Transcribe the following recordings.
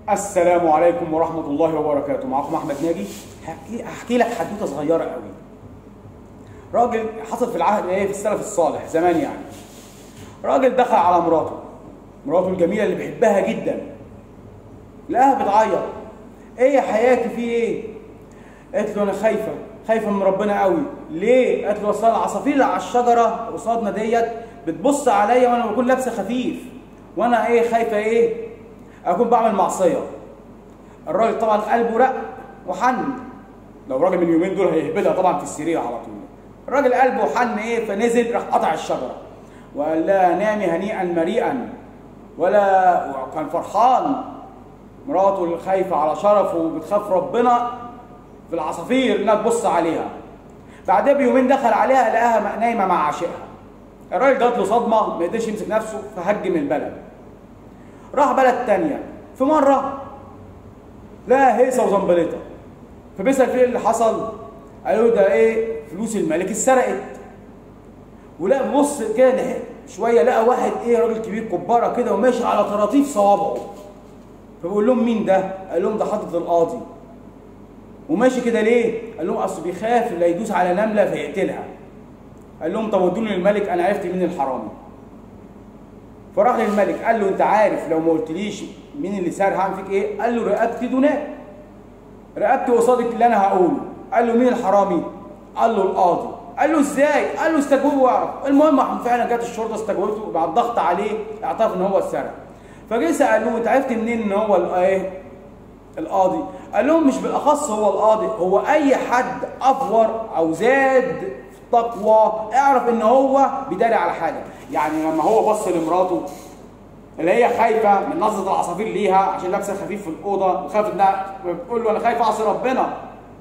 السلام عليكم ورحمة الله وبركاته معكم أحمد ناجي هحكي, هحكي لك حدوتة صغيرة قوي راجل حصل في العهد ايه في السلف الصالح زمان يعني راجل دخل على مراته مراته الجميلة اللي بيحبها جدا لقاها بتعيط ايه يا حياتي في ايه قالت له انا خايفة خايفة من ربنا قوي ليه قالت له اصل العصافير اللي على الشجرة قصادنا ديت بتبص عليا وانا بكون لابسة خفيف وانا ايه خايفة ايه اكون بعمل معصيه الراجل طبعا قلبه رق وحن لو راجل من اليومين دول هيهبلها طبعا في السرير على طول الراجل قلبه حن ايه فنزل راح قطع الشجره وقال لها نامي هنيئا مريئا ولا وكان فرحان مراته اللي خايفه على شرفه وبتخاف ربنا في العصافير انها تبص عليها بعدها بيومين دخل عليها لقاها نايمه مع عاشقها الراجل جات له صدمه ما قدرش يمسك نفسه فهج من البلد راح بلد تانية في مرة لقى هيصة وزنبلطة فبيسأل فيه اللي حصل قالوا له ده ايه فلوس الملك اتسرقت ولقى بص كده شوية لقى واحد ايه راجل كبير كبارة كده وماشي على طراطيف صوابعه فبيقول لهم مين ده؟ قال لهم ده حاطط القاضي وماشي كده ليه؟ قال لهم اصل بيخاف لا يدوس على نملة فيقتلها قال لهم طب ودوني للملك انا عرفت مين الحرامي فراح للملك قال له انت عارف لو ما قلتليش مين اللي سار هعمل فيك ايه؟ قال له رقبتي دونك رقبتي قصادك اللي انا هقوله قال له مين الحرامي؟ قال له القاضي قال له ازاي؟ قال له استجوبه واعرف المهم فعلا جت الشرطه استجوبته وبعد الضغط عليه اعترف ان هو السرق فجه سالوه انت عرفت منين ان هو ايه؟ القاضي قال لهم مش بالاخص هو القاضي هو اي حد افور او زاد تقوى اعرف ان هو بيداري على حاجه يعني لما هو بص لمراته اللي هي خايفه من نظره العصافير ليها عشان لابسه خفيف في الاوضه وخاف انها بتقول له انا خايف اعصي ربنا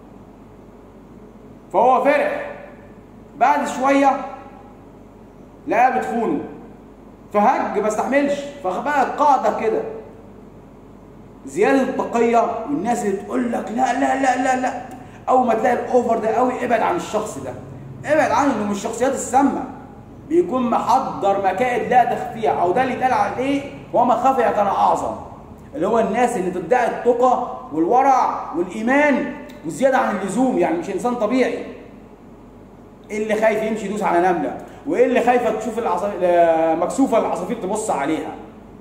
فهو فرح بعد شويه لقاها بتخونه فهج ما استحملش فبقى قاعده كده زياده التقيه والناس اللي تقول لك لا لا لا لا لا اول ما تلاقي الاوفر ده قوي ابعد عن الشخص ده ابعد عنه انه من الشخصيات السامه بيكون محضر مكائد لا تخفيها او ده اللي اتقال عليه وما خفي كان اعظم اللي هو الناس اللي تدعي التقى والورع والايمان والزياده عن اللزوم يعني مش انسان طبيعي ايه اللي خايف يمشي يدوس على نمله وايه اللي خايفه تشوف العصافير مكسوفه العصافير تبص عليها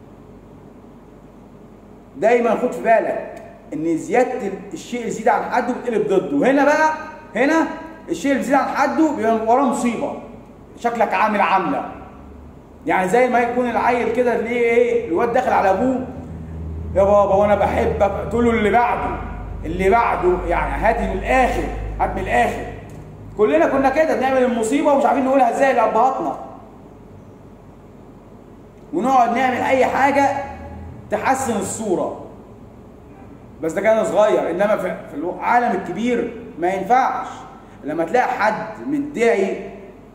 دايما خد في بالك ان زياده الشيء اللي يزيد عن حده بتقلب ضده هنا بقى هنا الشيء اللي بيزيد عن حده بيبقى وراه مصيبه شكلك عامل عامله يعني زي ما يكون العيل كده ليه ايه الواد داخل على ابوه يا بابا وانا بحبك تقول له اللي بعده اللي بعده يعني هات من الاخر هات من الاخر كلنا كنا كده بنعمل المصيبه ومش عارفين نقولها ازاي لابهاتنا ونقعد نعمل اي حاجه تحسن الصوره بس ده كان صغير انما في العالم الكبير ما ينفعش لما تلاقي حد مدعي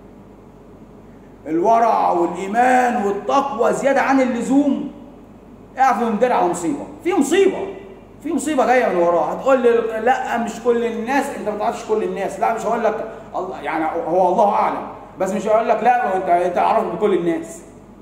الورع والايمان والتقوى زياده عن اللزوم اعرف انه مداري على مصيبه في مصيبه في مصيبه جايه من وراه هتقول لي لا مش كل الناس انت ما تعرفش كل الناس لا مش هقول لك الله يعني هو الله اعلم بس مش هقول لك لا انت انت عارف بكل الناس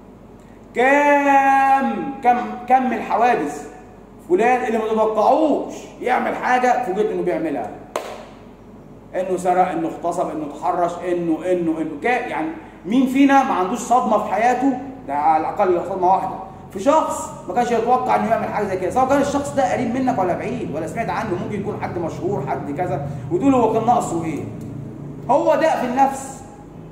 كم كم كم من الحوادث فلان اللي ما تتوقعوش يعمل حاجه فوجئت انه بيعملها انه سرق انه اغتصب انه تحرش انه انه انه كان يعني مين فينا ما عندوش صدمه في حياته ده على الاقل صدمه واحده في شخص ما كانش يتوقع انه يعمل حاجه زي كده سواء كان الشخص ده قريب منك ولا بعيد ولا سمعت عنه ممكن يكون حد مشهور حد كذا وتقول هو كان ناقصه ايه هو ده في النفس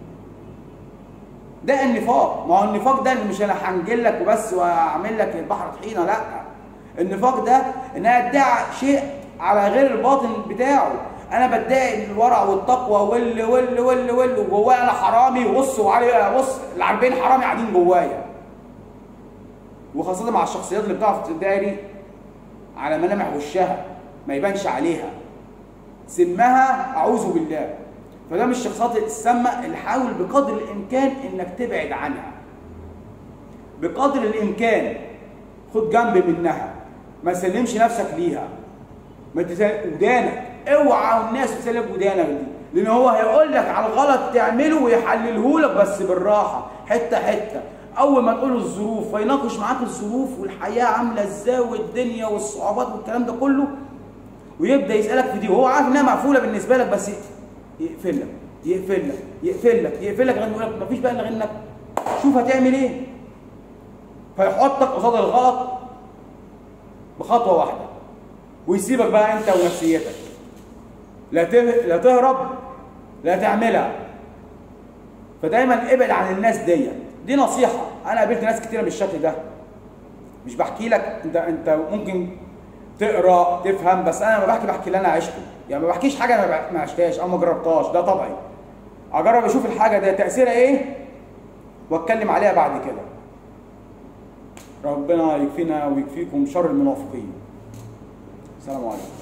ده النفاق ما هو النفاق ده مش انا هنجل لك وبس واعمل لك البحر طحينه لا النفاق ده ان انا ادعي شيء على غير الباطن بتاعه انا بدعي الورع والتقوى وال وال وال وال وجوايا انا حرامي وبص وعلي بص ال 40 حرامي قاعدين جوايا وخاصه مع الشخصيات اللي بتعرف تداري على ملامح وشها ما يبانش عليها سمها اعوذ بالله فده من الشخصيات السامه اللي حاول بقدر الامكان انك تبعد عنها بقدر الامكان خد جنب منها ما تسلمش نفسك ليها ما تسلم ودانك اوعى الناس تسلم ودانك دي لان هو هيقول لك على الغلط تعمله ويحلله لك بس بالراحه حته حته اول ما تقول له الظروف فيناقش معاك الظروف والحياه عامله ازاي والدنيا والصعوبات والكلام ده كله ويبدا يسالك في دي وهو عارف انها مقفوله بالنسبه لك بس يقفل لك يقفل لك يقفل لك يقفل لك لغايه ما يقول لك مفيش بقى غير انك شوف هتعمل ايه فيحطك قصاد الغلط بخطوه واحده ويسيبك بقى انت ونفسيتك لا ته- لا تهرب لا تعملها فدايما ابعد عن الناس ديت دي نصيحه انا قابلت ناس كتيره بالشكل ده مش بحكي لك انت انت ممكن تقرا تفهم بس انا لما بحكي بحكي اللي انا عشته يعني ما بحكيش حاجه انا ما- ما عشتهاش او ما جربتهاش ده طبعي اجرب اشوف الحاجه دي تاثيرها ايه واتكلم عليها بعد كده ربنا يكفينا ويكفيكم شر المنافقين السلام عليكم